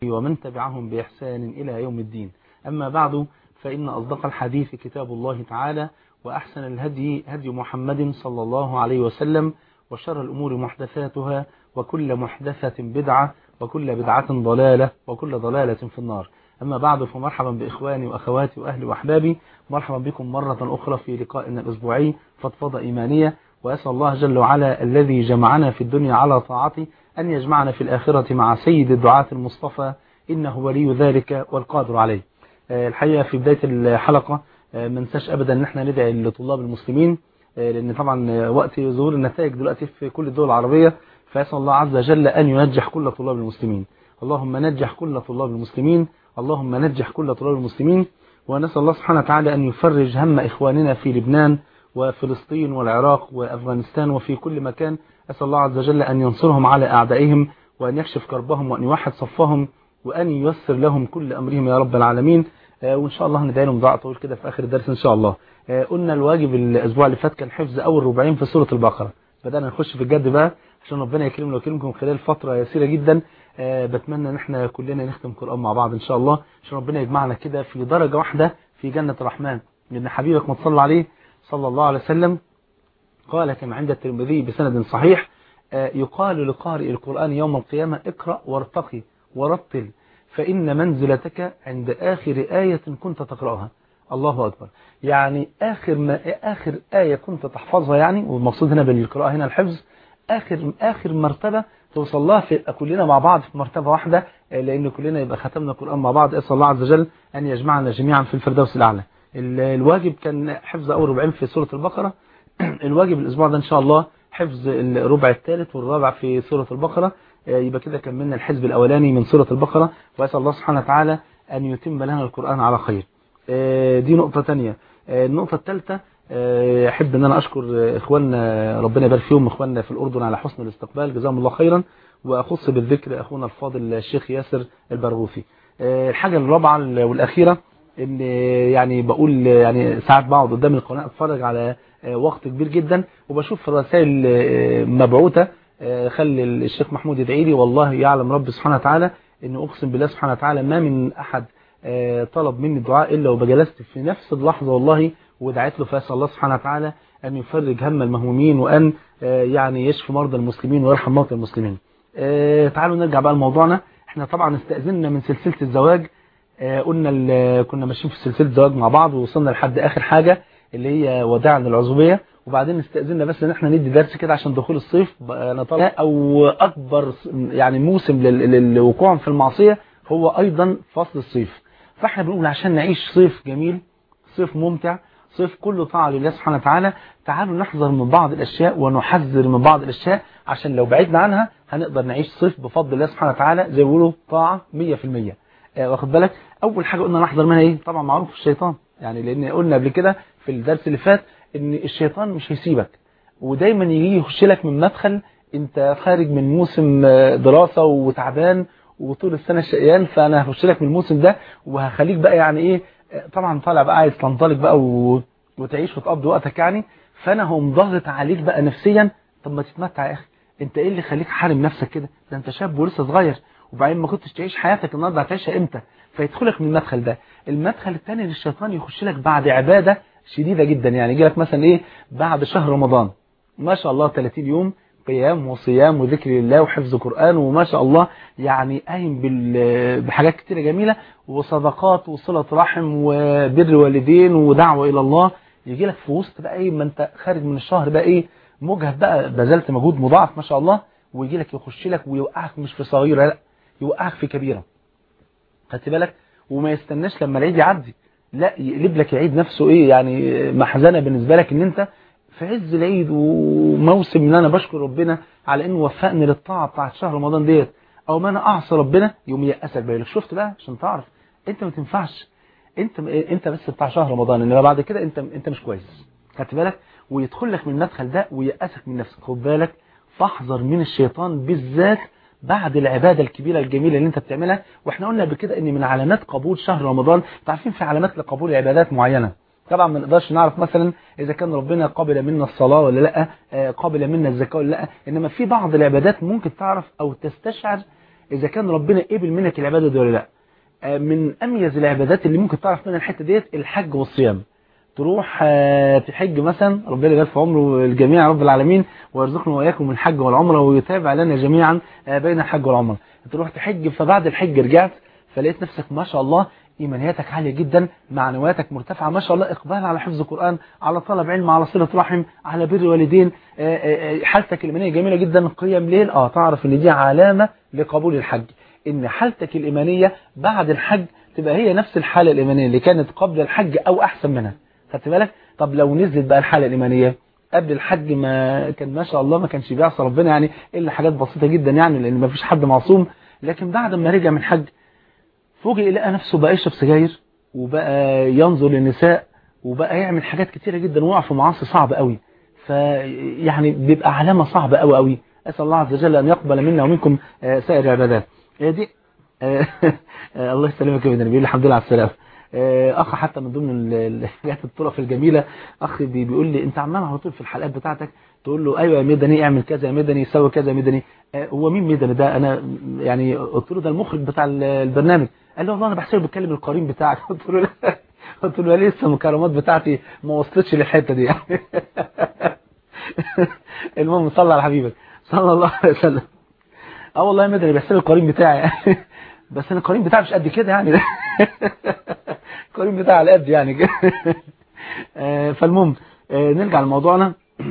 ومن تبعهم بإحسان إلى يوم الدين أما بعد فإن أصدق الحديث كتاب الله تعالى وأحسن الهدي هدي محمد صلى الله عليه وسلم وشر الأمور محدثاتها وكل محدثة بدعة وكل بدعة ضلالة وكل ضلالة في النار أما بعد فمرحبا بإخواني وأخواتي وأهلي وأحبابي مرحبا بكم مرة أخرى في لقائنا الأسبوعي فضفضة إيمانية وأسأل الله جل وعلا الذي جمعنا في الدنيا على طاعته أن يجمعنا في الآخرة مع سيد الدعاة المصطفى إنه ولي ذلك والقادر عليه الحقيقة في بداية الحلقة منساش أبدا أن احنا ندعي لطلاب المسلمين لأن طبعا وقت ظهور النتائج دلوقتي في كل الدول العربية فيسأل الله عز وجل أن ينجح كل طلاب المسلمين اللهم نجح كل طلاب المسلمين اللهم نجح كل طلاب المسلمين ونسأل الله سبحانه وتعالى أن يفرج هم إخواننا في لبنان وفلسطين والعراق وأفغانستان وفي كل مكان أسأل الله عز وجل أن ينصرهم على أعدائهم وأن يكشف كربهم وأن يوحد صفهم وأن ييسر لهم كل أمرهم يا رب العالمين وإن شاء الله هندعي لهم دعاء طويل كده في آخر الدرس إن شاء الله قلنا الواجب الأسبوع اللي فات كان حفظ أول ربعين في سورة البقرة بدأنا نخش في الجد بقى عشان ربنا يكرمنا ويكرمكم خلال فترة يسيرة جدا بتمنى ان احنا كلنا نختم قرآن مع بعض ان شاء الله عشان ربنا يجمعنا كده في درجة واحدة في جنة الرحمن لان حبيبك ما تصلى عليه صلى الله عليه وسلم قال كما عند الترمذي بسند صحيح يقال لقارئ القرآن يوم القيامة اقرأ وارتقي ورتل فإن منزلتك عند آخر آية كنت تقرأها الله أكبر يعني آخر, ما آخر آية كنت تحفظها يعني والمقصود هنا بالقراءة هنا الحفظ آخر, آخر مرتبة توصل لها في كلنا مع بعض في مرتبة واحدة لأن كلنا يبقى ختمنا القرآن مع بعض أسأل الله عز وجل أن يجمعنا جميعا في الفردوس الأعلى الواجب كان حفظ أول ربعين في سورة البقرة الواجب الأسبوع ده إن شاء الله حفظ الربع الثالث والرابع في سورة البقرة يبقى كده كملنا الحزب الأولاني من سورة البقرة وأسأل الله سبحانه وتعالى أن يتم لنا القرآن على خير دي نقطة تانية النقطة الثالثة أحب أن أنا أشكر إخواننا ربنا يبارك فيهم إخواننا في الأردن على حسن الاستقبال جزاهم الله خيرا وأخص بالذكر أخونا الفاضل الشيخ ياسر البرغوثي الحاجة الرابعة والأخيرة ان يعني بقول يعني ساعات بقعد قدام القناة اتفرج على وقت كبير جدا وبشوف رسائل مبعوثة خلي الشيخ محمود يدعي لي والله يعلم رب سبحانه وتعالى ان اقسم بالله سبحانه وتعالى ما من احد طلب مني الدعاء الا وبجلست في نفس اللحظة والله ودعيت له فاسال الله سبحانه وتعالى ان يفرج هم المهمومين وان يعني يشفي مرضى المسلمين ويرحم موتى المسلمين تعالوا نرجع بقى لموضوعنا احنا طبعا استأذننا من سلسلة الزواج قلنا كنا ماشيين في سلسلة زواج مع بعض ووصلنا لحد آخر حاجة اللي هي وداع للعزوبية وبعدين استأذننا بس ان احنا ندي درس كده عشان دخول الصيف نطلع او اكبر يعني موسم للوقوع في المعصية هو ايضا فصل الصيف فاحنا بنقول عشان نعيش صيف جميل صيف ممتع صيف كله طاعة لله سبحانه وتعالى تعالوا نحذر من بعض الاشياء ونحذر من بعض الاشياء عشان لو بعدنا عنها هنقدر نعيش صيف بفضل الله سبحانه وتعالى زي ما بيقولوا طاعة 100% واخد بالك اول حاجة قلنا نحذر منها ايه طبعا معروف الشيطان يعني لان قلنا قبل كده في الدرس اللي فات ان الشيطان مش هيسيبك ودايما يجي يخش لك من مدخل انت خارج من موسم دراسة وتعبان وطول السنة شقيان فانا هخش لك من الموسم ده وهخليك بقى يعني ايه طبعا طالع بقى عايز تنطلق بقى و... وتعيش وتقضي وقتك يعني فانا هم ضاغط عليك بقى نفسيا طب ما تتمتع يا اخي انت ايه اللي خليك حارم نفسك كده ده انت شاب ولسه صغير وبعدين ما كنتش تعيش حياتك النهارده هتعيشها امتى فيدخلك من المدخل ده المدخل الثاني للشيطان يخش لك بعد عبادة شديدة جدا يعني يجي لك مثلا ايه بعد شهر رمضان ما شاء الله 30 يوم قيام وصيام وذكر لله وحفظ قرآن وما شاء الله يعني قايم بحاجات كتيرة جميلة وصدقات وصلة رحم وبر والدين ودعوة إلى الله يجي لك في وسط بقى ايه ما انت خارج من الشهر بقى ايه مجهد بقى بذلت مجهود مضاعف ما شاء الله ويجي لك يخش لك ويوقعك مش في صغيرة لا يوقعك في كبيرة خدت بالك وما يستناش لما العيد يعدي لا يقلب لك العيد نفسه ايه يعني محزنه بالنسبه لك ان انت في عز العيد وموسم ان انا بشكر ربنا على انه وفقني للطاعه بتاعت شهر رمضان ديت او ما انا اعصى ربنا يوم يأسك بالك شفت بقى عشان تعرف انت ما تنفعش انت انت بس بتاع شهر رمضان انما بعد كده انت انت مش كويس خدت بالك ويدخل لك من المدخل ده ويأسك من نفسك خد بالك فاحذر من الشيطان بالذات بعد العبادة الكبيرة الجميلة اللي انت بتعملها واحنا قلنا بكده ان من علامات قبول شهر رمضان تعرفين في علامات لقبول عبادات معينة طبعا ما نقدرش نعرف مثلا اذا كان ربنا قبل منا الصلاة ولا لا قبل منا الزكاة ولا لا انما في بعض العبادات ممكن تعرف او تستشعر اذا كان ربنا قبل منك العباده دي ولا لا آه، من اميز العبادات اللي ممكن تعرف منها الحته ديت الحج والصيام تروح آه، تحج مثلا ربنا يبارك في عمره الجميع رب العالمين ويرزقنا واياكم الحج والعمره ويتابع لنا جميعا آه، بين الحج والعمره تروح تحج فبعد الحج رجعت فلقيت نفسك ما شاء الله ايمانياتك عاليه جدا معنوياتك مرتفعه ما شاء الله اقبال على حفظ القران على طلب علم على صله رحم على بر والدين آه، آه، آه، حالتك الايمانيه جميله جدا قيام ليل اه تعرف ان دي علامه لقبول الحج ان حالتك الايمانيه بعد الحج تبقى هي نفس الحاله الايمانيه اللي كانت قبل الحج او احسن منها خدت بالك طب لو نزلت بقى الحاله الايمانيه قبل الحج ما كان ما شاء الله ما كانش بيعصى ربنا يعني الا حاجات بسيطه جدا يعني لان ما فيش حد معصوم لكن بعد ما رجع من حج فوجئ لقى نفسه بقى يشرب سجاير وبقى ينظر للنساء وبقى يعمل حاجات كتيره جدا وقع في معاصي صعبه قوي فيعني بيبقى علامه صعبه قوي قوي اسال الله عز وجل ان يقبل منا ومنكم آه، سائر العبادات هي دي آه، آه، الله يسلمك يا ابن بيقول الحمد لله على السلامه آه، اخ حتى من ضمن ال- الحاجات الطرف الجميله اخ بي- بيقول لي انت عمال على طول في الحلقات بتاعتك تقول له ايوه يا مدني اعمل كذا يا مدني سوي كذا يا مدني آه، هو مين مدني ده انا يعني قلت له ده المخرج بتاع ال- البرنامج قال لي والله انا بحسبه بيتكلم القرين بتاعك قلت له لا قلت له لسه المكالمات بتاعتي ما وصلتش للحته دي يعني المهم صلى على حبيبك صلى الله عليه وسلم اه والله يا مدني بحسب القرين بتاعي يعني بس انا القرين بتاعي مش قد كده يعني القرين بتاعي على قد يعني كده آه، فالمهم آه، نرجع لموضوعنا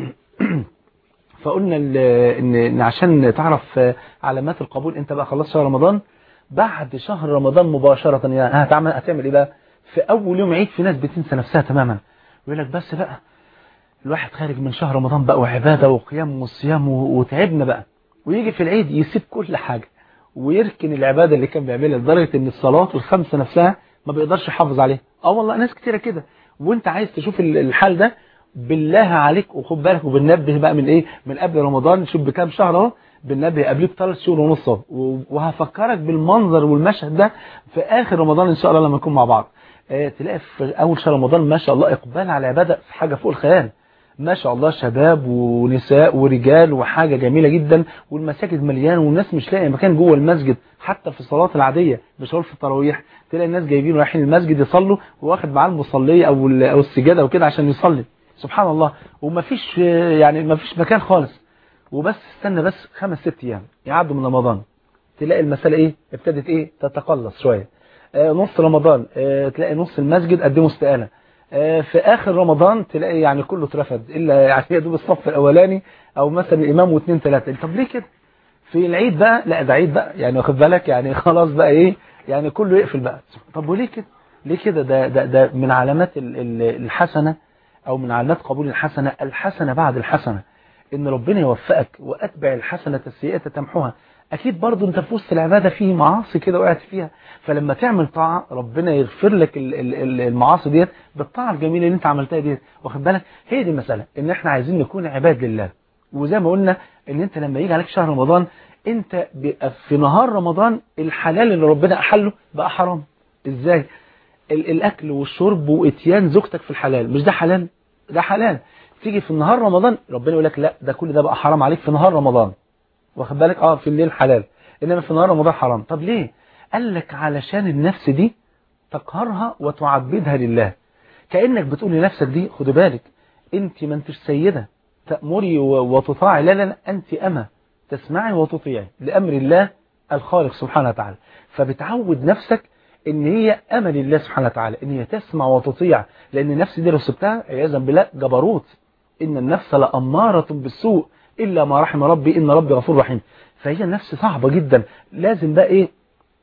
فقلنا ال- ان إن عشان تعرف آه، علامات القبول انت بقى خلصت شهر رمضان بعد شهر رمضان مباشرة يعني هتعمل هتعمل ايه بقى في اول يوم عيد في ناس بتنسى نفسها تماما يقول لك بس بقى الواحد خارج من شهر رمضان بقى وعبادة وقيام وصيام و- وتعبنا بقى ويجي في العيد يسيب كل حاجة ويركن العبادة اللي كان بيعملها لدرجة ان الصلاة والخمسة نفسها ما بيقدرش يحافظ عليها اه والله ناس كتيرة كده وانت عايز تشوف ال- الحال ده بالله عليك وخد بالك وبننبه بقى من ايه من قبل رمضان شوف بكام شهر اهو بننبه قبليه بثلاث شهور ونص اهو و- وهفكرك بالمنظر والمشهد ده في اخر رمضان ان شاء الله لما نكون مع بعض آه، تلاقي في اول شهر رمضان ما شاء الله اقبال على العباده في حاجه فوق الخيال ما شاء الله شباب ونساء ورجال وحاجة جميلة جدا والمساجد مليانة والناس مش لاقي مكان جوه المسجد حتى في الصلاة العادية مش هقول في التراويح تلاقي الناس جايبين رايحين المسجد يصلوا وواخد معاه المصلية او ال- او السجادة وكده عشان يصلي سبحان الله ومفيش آه، يعني مفيش مكان خالص وبس استنى بس خمس ست ايام يعدوا من رمضان تلاقي المسألة ايه ابتدت ايه تتقلص شوية آه، نص رمضان آه، تلاقي نص المسجد قدموا استقالة آه، في اخر رمضان تلاقي يعني كله اترفد الا يعني يا دوب الصف الاولاني او مثلا الامام واثنين ثلاثه طب ليه كده في العيد بقى لا ده عيد بقى يعني واخد بالك يعني خلاص بقى ايه يعني كله يقفل بقى طب وليه كده ليه كده ده ده ده من علامات ال- ال- الحسنه او من علامات قبول الحسنه الحسنه بعد الحسنه ان ربنا يوفقك واتبع الحسنه السيئه تمحوها اكيد برضو انت في وسط العباده في معاصي كده وقعت فيها فلما تعمل طاعه ربنا يغفر لك ال- ال- ال- المعاصي ديت بالطاعه الجميله اللي انت عملتها ديت واخد بالك هي دي المساله ان احنا عايزين نكون عباد لله وزي ما قلنا ان انت لما يجي عليك شهر رمضان انت بيبقى في نهار رمضان الحلال اللي ربنا احله بقى حرام ازاي ال- الاكل والشرب واتيان زوجتك في الحلال مش ده حلال ده حلال تيجي في نهار رمضان ربنا يقول لك لا ده كل ده بقى حرام عليك في نهار رمضان واخد بالك اه في الليل حلال انما في نهار رمضان حرام طب ليه قال لك علشان النفس دي تقهرها وتعبدها لله كانك بتقول لنفسك دي خد بالك انت ما انتش سيده تأمري و- وتطاعي لا لا لا انت اما تسمعي وتطيعي لامر الله الخالق سبحانه وتعالى فبتعود نفسك ان هي امل الله سبحانه وتعالى ان هي تسمع وتطيع لان النفس دي لو سبتها عياذا بالله جبروت ان النفس لاماره بالسوء الا ما رحم ربي ان ربي غفور رحيم فهي النفس صعبه جدا لازم بقى ايه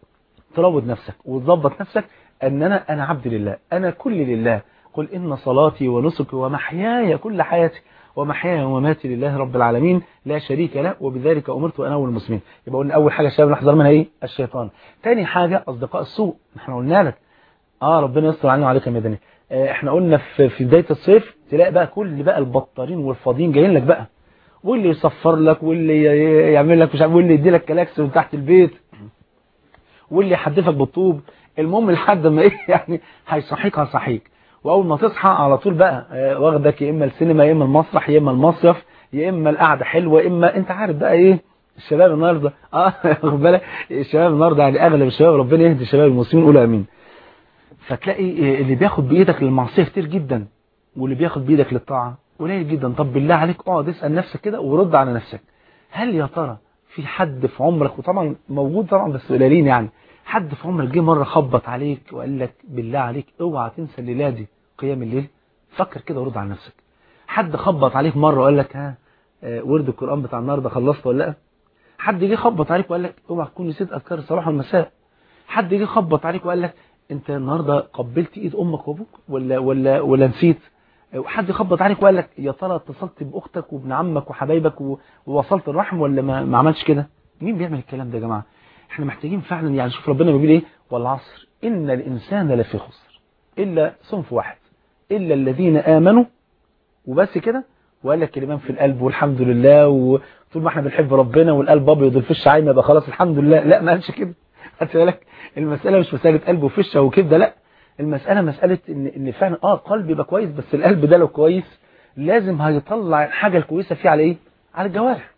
تروض نفسك وتظبط نفسك ان انا انا عبد لله انا كل لله قل ان صلاتي ونسكي ومحياي كل حياتي ومحياي ومماتي لله رب العالمين لا شريك له وبذلك امرت وانا اول المسلمين يبقى قلنا اول حاجه شباب نحذر منها ايه الشيطان تاني حاجه اصدقاء السوء احنا قلنا لك اه ربنا يستر علينا وعليك يا مدني آه احنا قلنا في في بدايه الصيف تلاقي بقى كل بقى البطارين والفاضيين جايين لك بقى واللي يصفر لك واللي ي- يعمل لك مش عارف واللي يدي لك كلاكس من تحت البيت واللي يحدفك بالطوب المهم لحد ما ايه يعني هيصحيك هيصحيك واول ما تصحى على طول بقى آه، واخدك يا اما السينما يا اما المسرح يا اما المصيف يا اما القعده حلوه يا اما انت عارف بقى ايه الشباب النهارده اه خد بالك الشباب النهارده يعني اغلب الشباب ربنا يهدي الشباب المسلمين قولوا امين فتلاقي اللي بياخد بايدك للمعصيه كتير جدا واللي بياخد بايدك للطاعه قليل جدا طب بالله عليك اقعد اسال نفسك كده ورد على نفسك هل يا ترى في حد في عمرك وطبعا موجود طبعا بس قليلين يعني حد في عمرك جه مره خبط عليك وقال لك بالله عليك اوعى تنسى الليله دي قيام الليل فكر كده ورد على نفسك حد خبط عليك مره وقال لك ها ورد القران بتاع النهارده خلصت ولا لا حد جه خبط عليك وقال لك اوعى تكون نسيت اذكار الصباح والمساء حد جه خبط عليك وقال لك انت النهارده قبلت ايد امك وابوك ولا ولا ولا نسيت حد خبط عليك وقال لك يا ترى اتصلت باختك وابن عمك وحبايبك ووصلت الرحم ولا ما, ما عملتش كده مين بيعمل الكلام ده يا جماعه احنا محتاجين فعلا يعني شوف ربنا بيقول ايه والعصر ان الانسان لفي خسر الا صنف واحد الا الذين امنوا وبس كده وقال لك الايمان في القلب والحمد لله وطول ما احنا بنحب ربنا والقلب ابيض الفش عايم يبقى خلاص الحمد لله لا ما قالش كده خدت بالك المساله مش مساله قلب وفشه وكبده لا المساله مساله ان ان فعلا اه قلب يبقى كويس بس القلب ده لو كويس لازم هيطلع الحاجه الكويسه فيه على ايه على الجوارح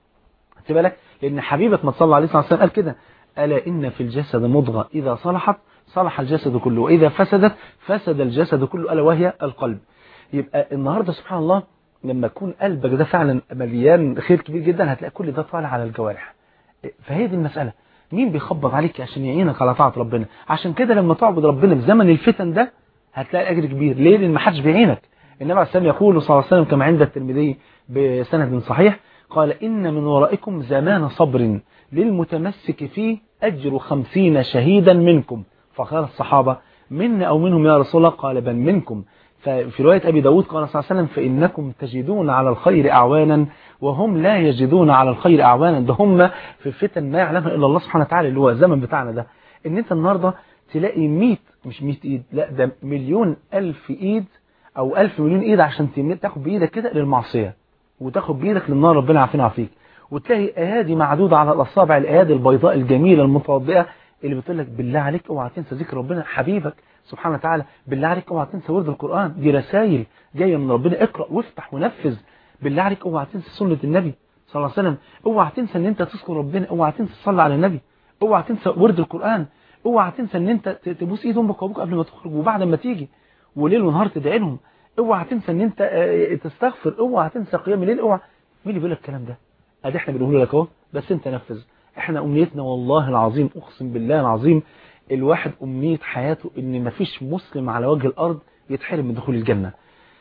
خدت بالك لان حبيبك ما تصلى عليه الصلاه والسلام قال كده الا ان في الجسد مضغه اذا صلحت صلح الجسد كله واذا فسدت فسد الجسد كله الا وهي القلب يبقى النهارده سبحان الله لما يكون قلبك ده فعلا مليان خير كبير جدا هتلاقي كل ده طالع على الجوارح فهي دي المسألة مين بيخبط عليك عشان يعينك على طاعة ربنا عشان كده لما تعبد ربنا في زمن الفتن ده هتلاقي أجر كبير ليه لأن ما حدش بيعينك النبي عليه السلام يقول صلى الله عليه وسلم كما عند الترمذي بسند صحيح قال إن من ورائكم زمان صبر للمتمسك فيه أجر خمسين شهيدا منكم فقال الصحابة منا أو منهم يا رسول الله قال بل منكم ففي رواية أبي داود قال صلى الله عليه وسلم فإنكم تجدون على الخير أعوانا وهم لا يجدون على الخير أعوانا ده هم في الفتن ما يعلمها إلا الله سبحانه وتعالى اللي هو الزمن بتاعنا ده إن أنت النهاردة تلاقي 100 مش 100 إيد لا ده مليون ألف إيد أو ألف مليون إيد عشان تاخد بإيدك كده للمعصية وتاخد بإيدك للنار ربنا عافينا وعافيك وتلاقي أيادي معدودة على الأصابع الأيادي البيضاء الجميلة المتوضئة اللي بتقول لك بالله عليك اوعى تنسى ذكر ربنا حبيبك سبحانه وتعالى بالله عليك اوعى تنسى ورد القرآن دي رسائل جاية من ربنا اقرأ وافتح ونفذ بالله عليك اوعى تنسى سنة النبي صلى الله عليه وسلم اوعى تنسى ان انت تذكر ربنا اوعى تنسى تصلي على النبي اوعى تنسى ورد القرآن اوعى تنسى ان انت تبوس ايد امك وابوك قبل ما تخرج وبعد ما تيجي وليل ونهار تدعي لهم اوعى تنسى ان انت تستغفر اوعى تنسى قيام الليل اوعى مين اللي بيقول لك الكلام ده ادي احنا بنقوله لك اهو بس انت نفذ احنا امنيتنا والله العظيم اقسم بالله العظيم الواحد امنية حياته ان مفيش مسلم على وجه الارض يتحرم من دخول الجنة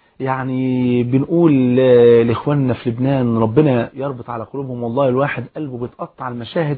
يعني بنقول لاخواننا في لبنان ربنا يربط على قلوبهم والله الواحد قلبه بيتقطع المشاهد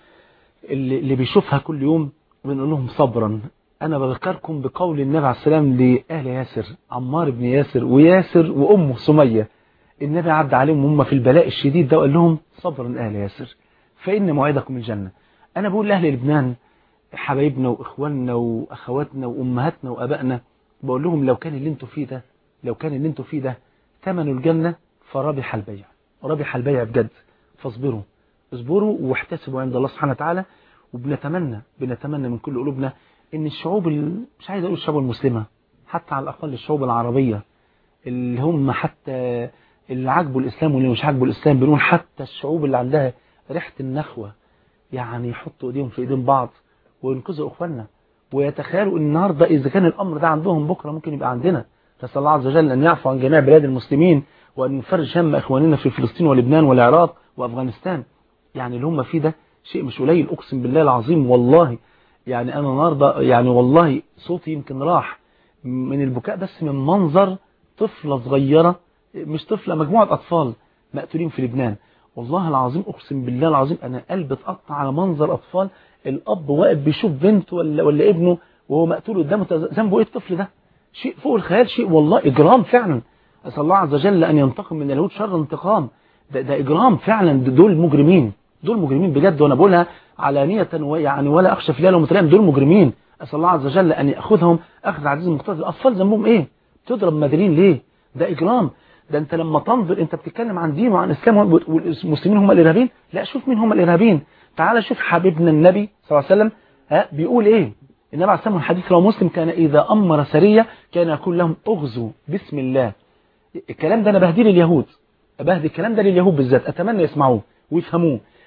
اللي, اللي بيشوفها كل يوم بنقول لهم صبرا انا بذكركم بقول النبي عليه السلام لاهل ياسر عمار بن ياسر وياسر وامه سمية النبي عدى عليهم هم في البلاء الشديد ده وقال لهم صبرا اهل ياسر فإن موعدكم الجنة أنا بقول لأهل لبنان حبايبنا وإخواننا وأخواتنا وأمهاتنا وأبائنا بقول لهم لو كان اللي انتوا فيه ده لو كان اللي انتوا فيه ده ثمن الجنة فربح البيع ربح البيع بجد فاصبروا اصبروا واحتسبوا عند الله سبحانه وتعالى وبنتمنى بنتمنى من كل قلوبنا ان الشعوب مش عايز اقول الشعوب المسلمة حتى على الأقل الشعوب العربية اللي هم حتى اللي عاجبوا الإسلام واللي مش عاجبوا الإسلام بنقول حتى الشعوب اللي عندها ريحة النخوة يعني يحطوا ايديهم في ايدين بعض وينقذوا اخواننا ويتخيلوا ان النهارده اذا كان الامر ده عندهم بكره ممكن يبقى عندنا نسال الله عز وجل ان يعفو عن جميع بلاد المسلمين وان يفرج هم اخواننا في فلسطين ولبنان والعراق وافغانستان يعني اللي هم فيه ده شيء مش قليل اقسم بالله العظيم والله يعني انا النهارده يعني والله صوتي يمكن راح من البكاء بس من منظر طفله صغيره مش طفله مجموعه اطفال مقتولين في لبنان والله العظيم اقسم بالله العظيم انا قلبي اتقطع على منظر اطفال الاب واقف بيشوف بنته ولا ولا ابنه وهو مقتول قدامه ذنبه ايه الطفل ده شيء فوق الخيال شيء والله اجرام فعلا اسال الله عز وجل ان ينتقم من اليهود شر انتقام ده, ده اجرام فعلا دول مجرمين دول مجرمين بجد وانا بقولها علانيه ويعني ولا اخشى في الله ومتلام دول مجرمين اسال الله عز وجل ان ياخذهم اخذ عزيز مقتدر الاطفال ذنبهم ايه تضرب مدرين ليه ده اجرام ده انت لما تنظر انت بتتكلم عن دين وعن اسلام والمسلمين هم الارهابيين لا شوف مين هم الارهابيين تعال شوف حبيبنا النبي صلى الله عليه وسلم ها بيقول ايه النبي عليه الصلاه الحديث لو مسلم كان اذا امر سريه كان يقول لهم اغزوا بسم الله الكلام ده انا بهديه لليهود بهدي الكلام ده لليهود بالذات اتمنى يسمعوه ويفهموه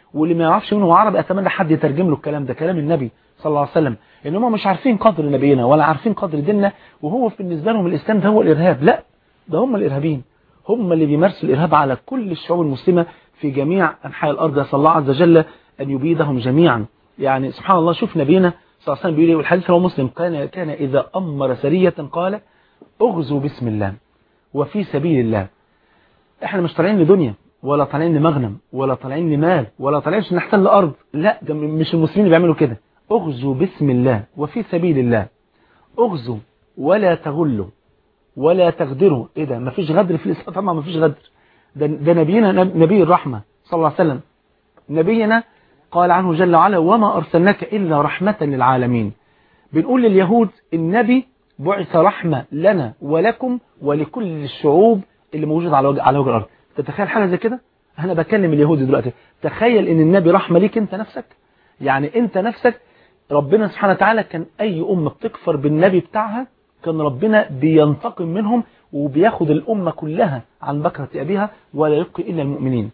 واللي ما يعرفش منهم عربي اتمنى حد يترجم له الكلام ده كلام النبي صلى الله عليه وسلم ان هم مش عارفين قدر نبينا ولا عارفين قدر ديننا وهو بالنسبه لهم الاسلام ده هو الارهاب لا ده هم الارهابيين هم اللي بيمارسوا الارهاب على كل الشعوب المسلمه في جميع انحاء الارض اسال الله عز وجل ان يبيدهم جميعا يعني سبحان الله شوف نبينا صلى الله عليه وسلم بيقول والحديث هو مسلم كان كان اذا امر سريه قال اغزوا بسم الله وفي سبيل الله احنا مش طالعين لدنيا ولا طالعين لمغنم ولا طالعين لمال ولا طالعين عشان نحتل ارض لا ده مش المسلمين اللي بيعملوا كده اغزوا بسم الله وفي سبيل الله اغزوا ولا تغلوا ولا تغدروا ايه ده مفيش غدر في الاسلام طبعا مفيش غدر ده, ده نبينا نبي الرحمه صلى الله عليه وسلم نبينا قال عنه جل وعلا وما ارسلناك الا رحمه للعالمين بنقول لليهود النبي بعث رحمه لنا ولكم ولكل الشعوب اللي موجوده على وجه على وجه الارض تتخيل حاجه زي كده انا بكلم اليهود دلوقتي تخيل ان النبي رحمه ليك انت نفسك يعني انت نفسك ربنا سبحانه وتعالى كان اي ام بتكفر بالنبي بتاعها كان ربنا بينتقم منهم وبياخد الامه كلها عن بكره ابيها ولا يبقي الا المؤمنين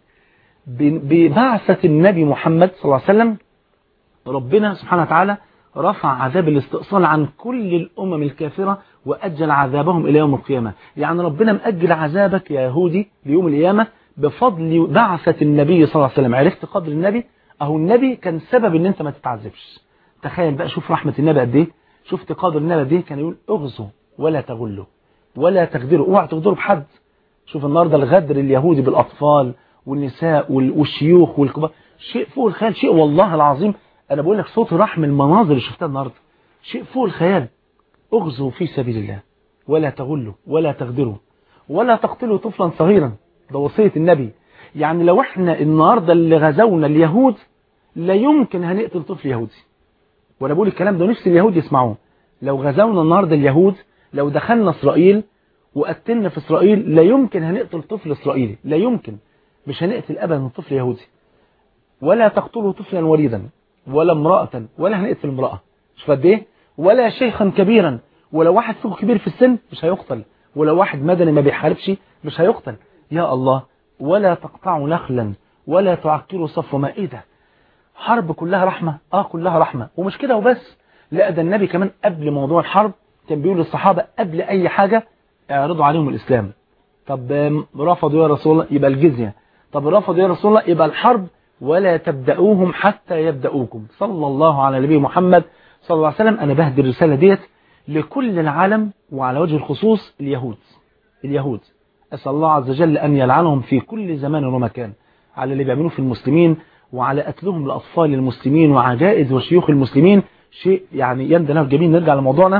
ببعثه النبي محمد صلى الله عليه وسلم ربنا سبحانه وتعالى رفع عذاب الاستئصال عن كل الامم الكافره واجل عذابهم الى يوم القيامه يعني ربنا مأجل عذابك يا يهودي ليوم القيامه بفضل بعثه النبي صلى الله عليه وسلم عرفت قدر النبي اهو النبي كان سبب ان انت ما تتعذبش تخيل بقى شوف رحمة النبي قد ايه شفت قادر النبي قد ايه كان يقول اغزوا ولا تغلوا ولا تغدروا اوعى تغدروا بحد شوف النهارده الغدر اليهودي بالاطفال والنساء والشيوخ والكبار شيء فوق الخيال شيء والله العظيم انا بقول لك صوت رحم المناظر اللي شفتها النهارده شيء فوق الخيال اغزوا في سبيل الله ولا تغلوا ولا تغدروا ولا تقتلوا طفلا صغيرا ده وصيه النبي يعني لو احنا النهارده اللي غزونا اليهود لا يمكن هنقتل طفل يهودي وانا بقول الكلام ده نفس اليهود يسمعوه لو غزونا النهارده اليهود لو دخلنا اسرائيل وقتلنا في اسرائيل لا يمكن هنقتل طفل اسرائيلي لا يمكن مش هنقتل ابدا طفل يهودي ولا تقتلوا طفلا وليدا ولا امرأة ولا هنقتل امرأة شوف قد ايه ولا شيخا كبيرا ولو واحد فوق كبير في السن مش هيقتل ولو واحد مدني ما بيحاربش مش هيقتل يا الله ولا تقطعوا نخلا ولا تعكروا صفو مائده حرب كلها رحمة اه كلها رحمة ومش كده وبس لا ده النبي كمان قبل موضوع الحرب كان بيقول للصحابة قبل اي حاجة اعرضوا عليهم الاسلام طب رفضوا يا رسول الله يبقى الجزية طب رفضوا يا رسول الله يبقى الحرب ولا تبدأوهم حتى يبدأوكم صلى الله على نبي محمد صلى الله عليه وسلم انا بهدي الرسالة ديت لكل العالم وعلى وجه الخصوص اليهود اليهود أسأل الله عز وجل أن يلعنهم في كل زمان ومكان على اللي بيعملوه في المسلمين وعلى قتلهم لأطفال المسلمين وعجائز وشيوخ المسلمين شيء يعني يندى له الجميل نرجع لموضوعنا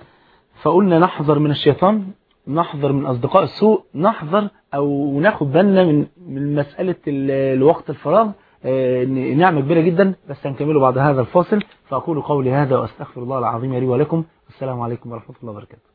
فقلنا نحذر من الشيطان نحذر من أصدقاء السوء نحذر أو ناخد بالنا من من مسألة الوقت الفراغ نعمة كبيرة جدا بس هنكمله بعد هذا الفاصل فأقول قولي هذا وأستغفر الله العظيم لي ولكم السلام عليكم ورحمة الله وبركاته